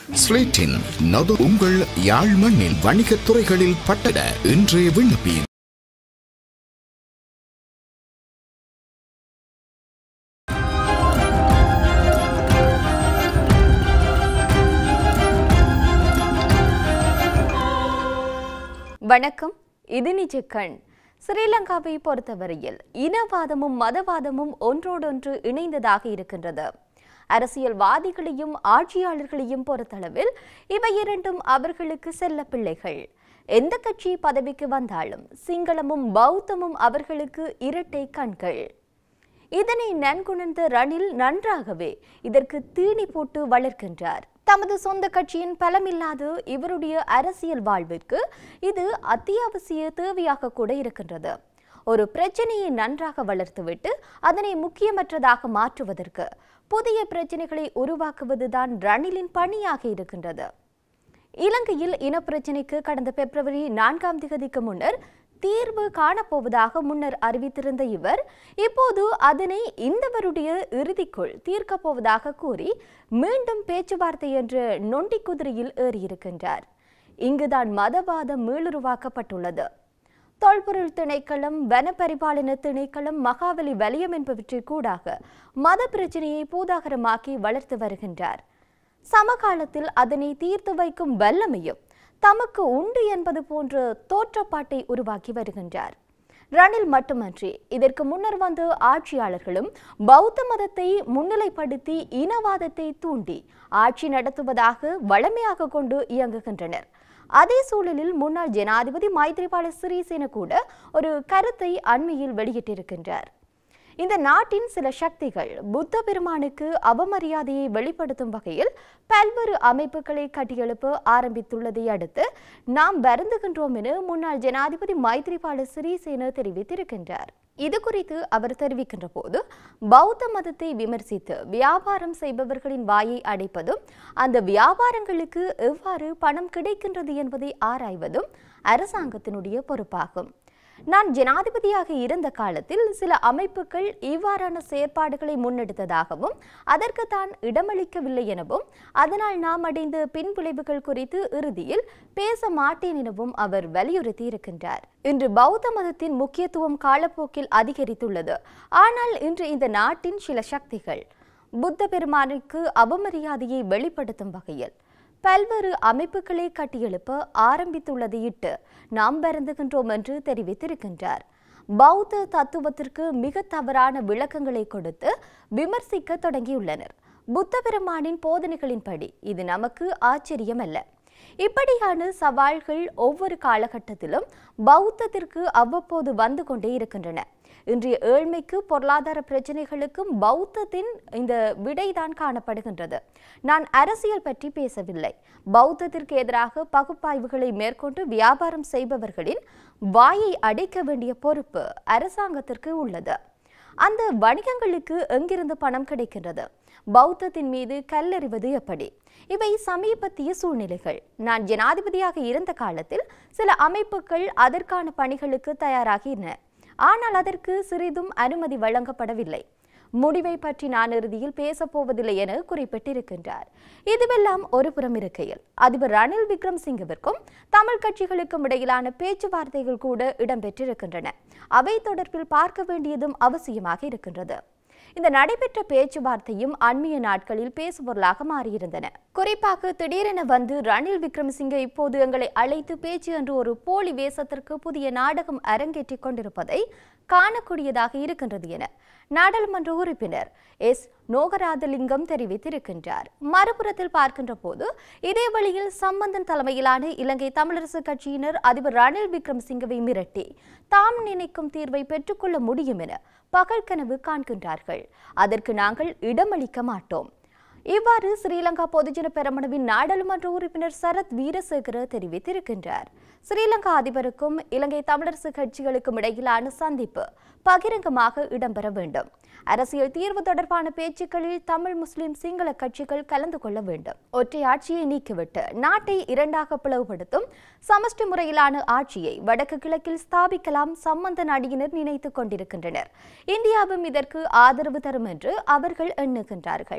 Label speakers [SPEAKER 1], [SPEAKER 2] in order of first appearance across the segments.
[SPEAKER 1] ஸ்லேட்டின் நது உங்கள் யாழ் மண்ணில் வணிகத் துறைகளில் பட்டட இன்றே விண்ணப்பி
[SPEAKER 2] வணக்கம் இது நிஜக்கண் ஸ்ரீலங்காவை பொறுத்தவரையில் இனவாதமும் மதவாதமும் ஒன்றோடொன்று இணைந்ததாக இருக்கின்றது அரசியல்வாதிகளையும் ஆட்சியாளர்களையும் பொறுத்தளவில் இவை இரண்டும் அவர்களுக்கு செல்ல பிள்ளைகள் எந்த கட்சி பதவிக்கு வந்தாலும் சிங்களமும் பௌத்தமும் அவர்களுக்கு இரட்டை கண்கள் இதனை நன்குணர்ந்த ரணில் நன்றாகவே இதற்கு தீனி போட்டு வளர்க்கின்றார் தமது சொந்த கட்சியின் பலமில்லாத இவருடைய அரசியல் வாழ்விற்கு இது அத்தியாவசிய தேவையாக கூட இருக்கின்றது ஒரு பிரச்சனையை நன்றாக வளர்த்துவிட்டு அதனை முக்கியமற்றதாக மாற்றுவதற்கு புதிய பிரச்சனைகளை உருவாக்குவதுதான் ரணிலின் பணியாக இருக்கின்றது இலங்கையில் இனப்பிரச்சினைக்கு கடந்த பிப்ரவரி நான்காம் திகதிக்கு முன்னர் தீர்வு காணப்போவதாக முன்னர் அறிவித்திருந்த இவர் இப்போது அதனை இந்த வருடைய இறுதிக்குள் தீர்க்கப் போவதாக கூறி மீண்டும் பேச்சுவார்த்தை என்ற நொண்டி குதிரையில் ஏறியிருக்கின்றார் இங்குதான் மதவாதம் மீளுருவாக்கப்பட்டுள்ளது தொல்பொருள் திணைக்களம் வனப்பரிபாலன திணைக்களம் மகாவலி வலயம் என்பவற்றை கூடாக மத பிரச்சனையை பூதாகரமாக்கி வளர்த்து வருகின்றார் சமகாலத்தில் அதனை தீர்த்து வைக்கும் வல்லமையும் தமக்கு உண்டு என்பது போன்ற தோற்றப்பாட்டை உருவாக்கி வருகின்றார் ரணில் மட்டுமன்றி இதற்கு முன்னர் வந்த ஆட்சியாளர்களும் பௌத்த மதத்தை முன்னிலைப்படுத்தி இனவாதத்தை தூண்டி ஆட்சி நடத்துவதாக வளமையாக கொண்டு இயங்குகின்றனர் அதே சூழலில் முன்னாள் ஜனாதிபதி மைத்ரிபால சிறிசேன கூட ஒரு கருத்தை அண்மையில் வெளியிட்டிருக்கின்றார் இந்த நாட்டின் சில சக்திகள் புத்த பெருமானுக்கு அவமரியாதையை வெளிப்படுத்தும் வகையில் பல்வேறு அமைப்புகளை கட்டியெழுப்ப ஆரம்பித்துள்ளதை அடுத்து நாம் வருந்துகின்றோம் என முன்னாள் ஜனாதிபதி மைத்ரிபால சிறிசேன தெரிவித்திருக்கின்றார் இது குறித்து அவர் தெரிவிக்கின்ற போது பௌத்த மதத்தை விமர்சித்து வியாபாரம் செய்பவர்களின் வாயை அடைப்பதும் அந்த வியாபாரங்களுக்கு எவ்வாறு பணம் கிடைக்கின்றது என்பதை ஆராய்வதும் அரசாங்கத்தினுடைய பொறுப்பாகும் நான் ஜனாதிபதியாக இருந்த காலத்தில் சில அமைப்புகள் இவ்வாறான செயற்பாடுகளை முன்னெடுத்ததாகவும் அதற்கு தான் இடமளிக்கவில்லை எனவும் அதனால் நாம் அடைந்த பின்விளைவுகள் குறித்து இறுதியில் பேச மாட்டேன் எனவும் அவர் வலியுறுத்தி இருக்கின்றார் இன்று பௌத்த மதத்தின் முக்கியத்துவம் காலப்போக்கில் அதிகரித்துள்ளது ஆனால் இன்று இந்த நாட்டின் சில சக்திகள் புத்த பெருமானுக்கு அவமரியாதையை வெளிப்படுத்தும் வகையில் பல்வேறு அமைப்புகளை கட்டியெழுப்ப ஆரம்பித்துள்ளதையிட்டு நாம் வருந்துகின்றோம் என்று தெரிவித்திருக்கின்றார் பௌத்த தத்துவத்திற்கு மிக தவறான விளக்கங்களை கொடுத்து விமர்சிக்க தொடங்கியுள்ளனர் புத்த பெருமானின் போதனைகளின்படி இது நமக்கு ஆச்சரியமல்ல இப்படியான சவால்கள் ஒவ்வொரு காலகட்டத்திலும் பௌத்தத்திற்கு அவ்வப்போது வந்து கொண்டே இருக்கின்றன இன்றைய ஏழ்மைக்கு பொருளாதார பிரச்சனைகளுக்கும் பௌத்தத்தின் இந்த விடைதான் காணப்படுகின்றது நான் அரசியல் பற்றி பேசவில்லை பௌத்தத்திற்கு எதிராக பகுப்பாய்வுகளை மேற்கொண்டு வியாபாரம் செய்பவர்களின் வாயை அடைக்க வேண்டிய பொறுப்பு அரசாங்கத்திற்கு உள்ளது அந்த வணிகங்களுக்கு எங்கிருந்து பணம் கிடைக்கின்றது பௌத்தத்தின் மீது கல்லெறிவது எப்படி இவை சமீபத்திய சூழ்நிலைகள் நான் ஜனாதிபதியாக இருந்த காலத்தில் சில அமைப்புகள் அதற்கான பணிகளுக்கு தயாராகின ஆனால் அதற்கு சிறிதும் அனுமதி வழங்கப்படவில்லை முடிவை பற்றி நான் இறுதியில் பேசப்போவதில்லை என குறிப்பிட்டிருக்கின்றார் இதுவெல்லாம் ஒரு புறம் இருக்கையில் அதிபர் ரணில் விக்ரம்சிங்கவிற்கும் தமிழ் கட்சிகளுக்கும் இடையிலான பேச்சுவார்த்தைகள் கூட இடம்பெற்றிருக்கின்றன அவை தொடர்பில் பார்க்க வேண்டியதும் அவசியமாக இருக்கின்றது இந்த நடைபெற்ற பேச்சுவார்த்தையும் அண்மைய நாட்களில் பேசுபொருளாக மாறியிருந்தன குறிப்பாக திடீரென வந்து ரணில் விக்ரமசிங்கே இப்போது எங்களை அழைத்து பேச்சு என்று ஒரு போலி வேஷத்திற்கு புதிய நாடகம் அரங்கேற்றிக் கொண்டிருப்பதை காணக்கூடியதாக இருக்கின்றது என நாடாளுமன்ற உறுப்பினர் எஸ் நோகராதலிங்கம் தெரிவித்திருக்கின்றார் மறுபுறத்தில் பார்க்கின்ற போது இதே வழியில் சம்பந்தன் தலைமையிலான இலங்கை தமிழரசு கட்சியினர் அதிபர் ரணில் விக்ரமசிங்கவை மிரட்டி தாம் நினைக்கும் தீர்வை பெற்றுக்கொள்ள முடியும் என பகல் கனவு காண்கின்றார்கள் அதற்கு நாங்கள் இடமளிக்க மாட்டோம் இவ்வாறு ஸ்ரீலங்கா பொதுஜன பெரமுனவின் நாடாளுமன்ற உறுப்பினர் சரத் வீரசேகர தெரிவித்திருக்கின்றார் ஸ்ரீலங்கா அதிபருக்கும் இலங்கை தமிழரசு கட்சிகளுக்கும் இடையிலான சந்திப்பு பகிரங்கமாக இடம்பெற வேண்டும் அரசியல் தீர்வு தொடர்பான பேச்சுக்களில் தமிழ் முஸ்லிம் சிங்கள கட்சிகள் கலந்து கொள்ள வேண்டும் ஒற்றை ஆட்சியை நீக்கிவிட்டு நாட்டை இரண்டாக பிளவுபடுத்தும் சமஷ்டி முறையிலான ஆட்சியை வடக்கு கிழக்கில் ஸ்தாபிக்கலாம் சம்பந்தன் அணியினர் நினைத்துக் கொண்டிருக்கின்றனர் இந்தியாவும் இதற்கு ஆதரவு தரும் என்று அவர்கள் எண்ணுகின்றார்கள்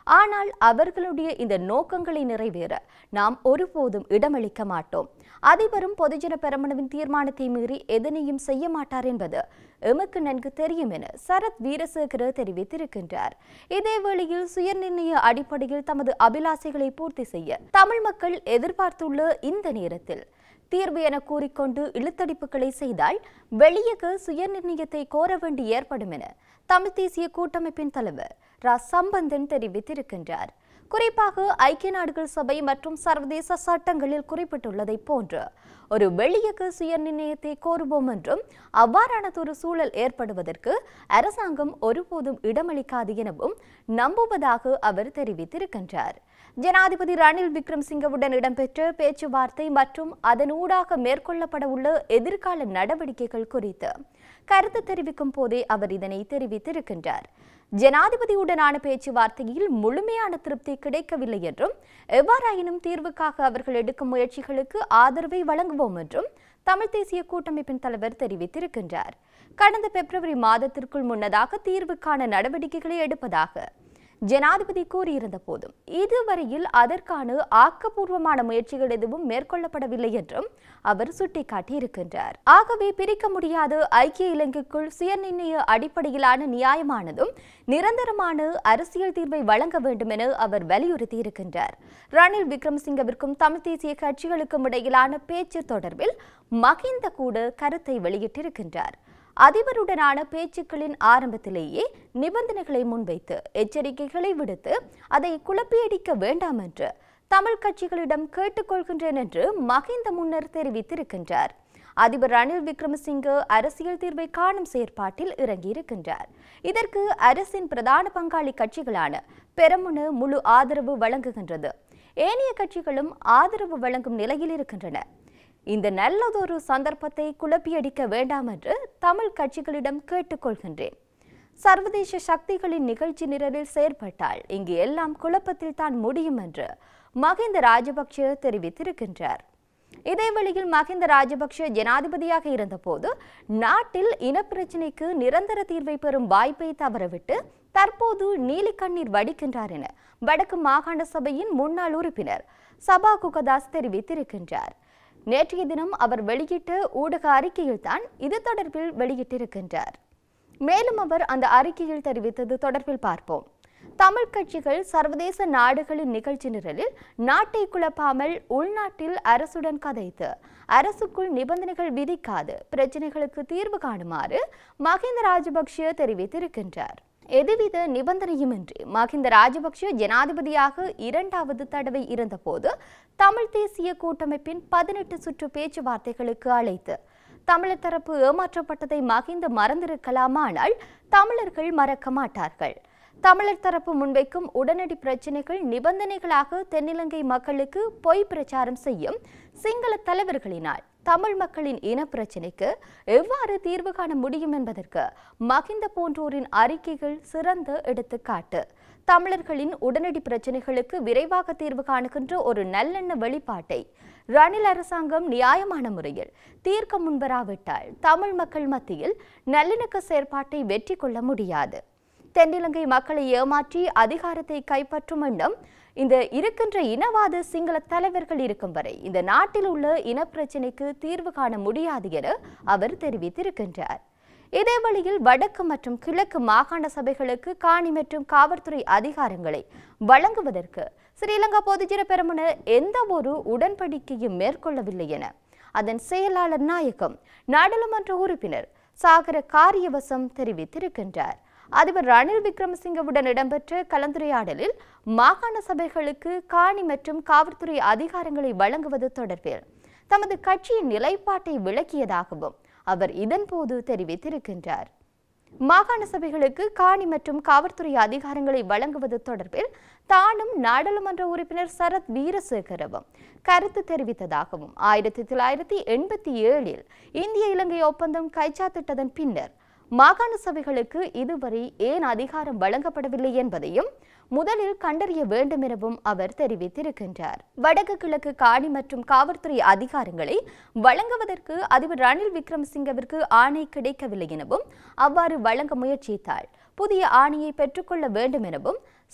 [SPEAKER 2] ஆனால் அவர்களுடைய இந்த நோக்கங்களை நிறைவேற நாம் ஒருபோதும் இடமளிக்க மாட்டோம் அதிபரும் பொதுஜன பெரமுனவின் தீர்மானத்தை மீறி எதனையும் செய்ய மாட்டார் என்பது எமக்கு நன்கு தெரியும் என சரத் வீரசேகர தெரிவித்திருக்கின்றார் இதேவேளையில் சுயநிர்ணய அடிப்படையில் தமது அபிலாசைகளை பூர்த்தி செய்ய தமிழ் மக்கள் எதிர்பார்த்துள்ள இந்த நேரத்தில் தீர்வு என கூறிக்கொண்டு இழுத்தடிப்புகளை செய்தால் வெளியக சுயநிர்ணயத்தை கோர வேண்டி ஏற்படும் என தமிழ் தேசிய கூட்டமைப்பின் தலைவர் ரா சம்பந்தன் தெரிவித்திருக்கின்றார் குறிப்பாக ஐக்கிய நாடுகள் சபை மற்றும் சர்வதேச சட்டங்களில் குறிப்பிட்டுள்ளதை போன்று ஒரு வெளியக சுயநிர்ணயத்தை கோருவோம் என்றும் அவ்வாறானதொரு சூழல் ஏற்படுவதற்கு அரசாங்கம் ஒருபோதும் இடமளிக்காது எனவும் நம்புவதாக அவர் தெரிவித்திருக்கின்றார் ஜனாதிபதி ரணில் விக்ரம்சிங்கவுடன் இடம்பெற்ற பேச்சுவார்த்தை மற்றும் அதனூடாக மேற்கொள்ளப்பட உள்ள எதிர்கால நடவடிக்கைகள் குறித்து கருத்து தெரிவிக்கும் போதே அவர் இதனை தெரிவித்திருக்கின்றார் ஜனாதிபதியுடனான பேச்சுவார்த்தையில் முழுமையான திருப்தி கிடைக்கவில்லை என்றும் எவ்வாறாயினும் தீர்வுக்காக அவர்கள் எடுக்கும் முயற்சிகளுக்கு ஆதரவை வழங்குவோம் என்றும் தமிழ் தேசிய கூட்டமைப்பின் தலைவர் தெரிவித்திருக்கின்றார் கடந்த பிப்ரவரி மாதத்திற்குள் முன்னதாக தீர்வுக்கான நடவடிக்கைகளை எடுப்பதாக ஜனாதிபதி கூறியிருந்த போதும் இதுவரையில் அதற்கான ஆக்கப்பூர்வமான முயற்சிகள் எதுவும் மேற்கொள்ளப்படவில்லை என்றும் அவர் சுட்டிக்காட்டியிருக்கின்றார் ஆகவே பிரிக்க முடியாத ஐக்கிய இலங்கைக்குள் சுயநிர்ணய அடிப்படையிலான நியாயமானதும் நிரந்தரமான அரசியல் தீர்வை வழங்க வேண்டும் என அவர் வலியுறுத்தியிருக்கின்றார் ரணில் விக்ரமசிங்கவிற்கும் தமிழ் தேசிய கட்சிகளுக்கும் இடையிலான பேச்சு தொடர்பில் மகிந்த கூட கருத்தை வெளியிட்டிருக்கின்றார் அதிபருடனான பேச்சுக்களின் ஆரம்பத்திலேயே நிபந்தனைகளை முன்வைத்து எச்சரிக்கைகளை விடுத்து அதை குழப்பியடிக்க வேண்டாம் என்று தமிழ் கட்சிகளிடம் கேட்டுக்கொள்கின்றேன் என்று மகிந்த முன்னர் தெரிவித்திருக்கின்றார் அதிபர் ரணில் விக்ரமசிங்க அரசியல் தீர்வை காணும் செயற்பாட்டில் இறங்கியிருக்கின்றார் இதற்கு அரசின் பிரதான பங்காளி கட்சிகளான பெரமுன முழு ஆதரவு வழங்குகின்றது ஏனைய கட்சிகளும் ஆதரவு வழங்கும் நிலையில் இருக்கின்றன இந்த நல்லதொரு சந்தர்ப்பத்தை குழப்பியடிக்க வேண்டாம் என்று தமிழ் கட்சிகளிடம் கேட்டுக்கொள்கின்றேன் சர்வதேச சக்திகளின் நிகழ்ச்சி நிரலில் செயற்பட்டால் இங்கு எல்லாம் குழப்பத்தில் தான் முடியும் என்று மகிந்த ராஜபக்ஷ தெரிவித்திருக்கின்றார் இதேவேளையில் மகிந்த ராஜபக்ஷ ஜனாதிபதியாக இருந்தபோது நாட்டில் இனப்பிரச்சினைக்கு நிரந்தர தீர்வை பெறும் வாய்ப்பை தவறவிட்டு தற்போது நீலிக்கண்ணீர் வடிக்கின்றார் என வடக்கு மாகாண சபையின் முன்னாள் உறுப்பினர் சபா குகதாஸ் தெரிவித்திருக்கின்றார் நேற்றைய தினம் அவர் வெளியிட்ட ஊடக அறிக்கையில்தான் இது தொடர்பில் வெளியிட்டிருக்கின்றார் மேலும் அவர் அந்த அறிக்கையில் தெரிவித்தது தொடர்பில் பார்ப்போம் தமிழ் கட்சிகள் சர்வதேச நாடுகளின் நிகழ்ச்சி நிரலில் நாட்டை குழப்பாமல் உள்நாட்டில் அரசுடன் கதைத்து அரசுக்குள் நிபந்தனைகள் விதிக்காது பிரச்சினைகளுக்கு தீர்வு காணுமாறு மஹிந்த ராஜபக்ஷ தெரிவித்திருக்கின்றார் எதுவித நிபந்தனையுமின்றி மஹிந்த ராஜபக்ஷ ஜனாதிபதியாக இரண்டாவது தடவை இருந்தபோது தமிழ் தேசிய கூட்டமைப்பின் பதினெட்டு சுற்று பேச்சுவார்த்தைகளுக்கு அழைத்து தமிழர் தரப்பு ஏமாற்றப்பட்டதை மகிந்த மறந்திருக்கலாமானால் தமிழர்கள் மறக்க மாட்டார்கள் தமிழர் தரப்பு முன்வைக்கும் உடனடி பிரச்சினைகள் நிபந்தனைகளாக தென்னிலங்கை மக்களுக்கு பொய் பிரச்சாரம் செய்யும் சிங்கள தலைவர்களினால் தமிழ் மக்களின் இன பிரச்சினைக்கு எவ்வாறு தீர்வு காண முடியும் என்பதற்கு மகிந்த போன்றோரின் அறிக்கைகள் சிறந்த எடுத்துக்காட்டு தமிழர்களின் உடனடி பிரச்சினைகளுக்கு விரைவாக தீர்வு காணுகின்ற ஒரு நல்லெண்ண வெளிப்பாட்டை ரணில் அரசாங்கம் நியாயமான முறையில் தீர்க்க முன்வராவிட்டால் தமிழ் மக்கள் மத்தியில் நல்லிணக்க செயற்பாட்டை வெற்றி கொள்ள முடியாது தென்னிலங்கை மக்களை ஏமாற்றி அதிகாரத்தை கைப்பற்றும் எண்ணம் இந்த இருக்கின்ற இனவாத சிங்கள தலைவர்கள் இருக்கும் வரை இந்த நாட்டில் உள்ள இனப்பிரச்சினைக்கு தீர்வு காண முடியாது என அவர் தெரிவித்திருக்கின்றார் இதே வழியில் வடக்கு மற்றும் கிழக்கு மாகாண சபைகளுக்கு காணி மற்றும் காவல்துறை அதிகாரங்களை வழங்குவதற்கு ஸ்ரீலங்கா பொதுஜன பெரமுன எந்த ஒரு உடன்படிக்கையும் மேற்கொள்ளவில்லை என அதன் செயலாளர் நாயகம் நாடாளுமன்ற உறுப்பினர் சாகர காரியவசம் தெரிவித்திருக்கின்றார் அதிபர் ரணில் விக்ரமசிங்கவுடன் இடம்பெற்ற கலந்துரையாடலில் மாகாண சபைகளுக்கு காணி மற்றும் காவல்துறை அதிகாரங்களை வழங்குவது தொடர்பில் தமது கட்சியின் நிலைப்பாட்டை விளக்கியதாகவும் அவர் இதன்போது தெரிவித்திருக்கின்றார் மாகாண சபைகளுக்கு காணி மற்றும் காவல்துறை அதிகாரங்களை வழங்குவது தொடர்பில் தானும் நாடாளுமன்ற உறுப்பினர் சரத் வீரசேகரவும் கருத்து தெரிவித்ததாகவும் ஆயிரத்தி தொள்ளாயிரத்தி எண்பத்தி ஏழில் இந்திய இலங்கை ஒப்பந்தம் கைச்சாத்திட்டதன் பின்னர் மாகாண சபைகளுக்கு இதுவரை ஏன் அதிகாரம் வழங்கப்படவில்லை என்பதையும் முதலில் கண்டறிய வேண்டும் எனவும் அவர் தெரிவித்திருக்கின்றார் வடக்கு கிழக்கு காணி மற்றும் காவல்துறை அதிகாரங்களை வழங்குவதற்கு அதிபர் ரணில் விக்ரமசிங்கவிற்கு ஆணை கிடைக்கவில்லை எனவும் அவ்வாறு வழங்க முயற்சித்தால் புதிய ஆணையை பெற்றுக்கொள்ள வேண்டும் எனவும்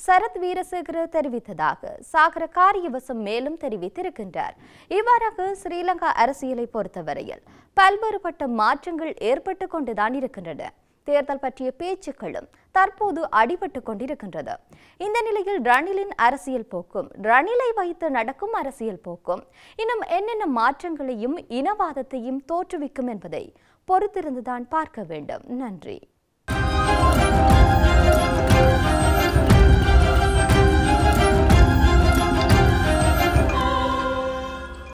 [SPEAKER 2] சரத் வீரசேகர தெரிவித்ததாக சாகர காரியவசம் மேலும் தெரிவித்திருக்கின்றார் இவ்வாறாக ஸ்ரீலங்கா அரசியலை பொறுத்தவரையில் பல்வேறுபட்ட மாற்றங்கள் ஏற்பட்டு கொண்டுதான் இருக்கின்றன தேர்தல் பற்றிய பேச்சுக்களும் தற்போது அடிபட்டு கொண்டிருக்கின்றது இந்த நிலையில் ரணிலின் அரசியல் போக்கும் ரணிலை வைத்து நடக்கும் அரசியல் போக்கும் இன்னும் என்னென்ன மாற்றங்களையும் இனவாதத்தையும் தோற்றுவிக்கும் என்பதை பொறுத்திருந்துதான் பார்க்க வேண்டும் நன்றி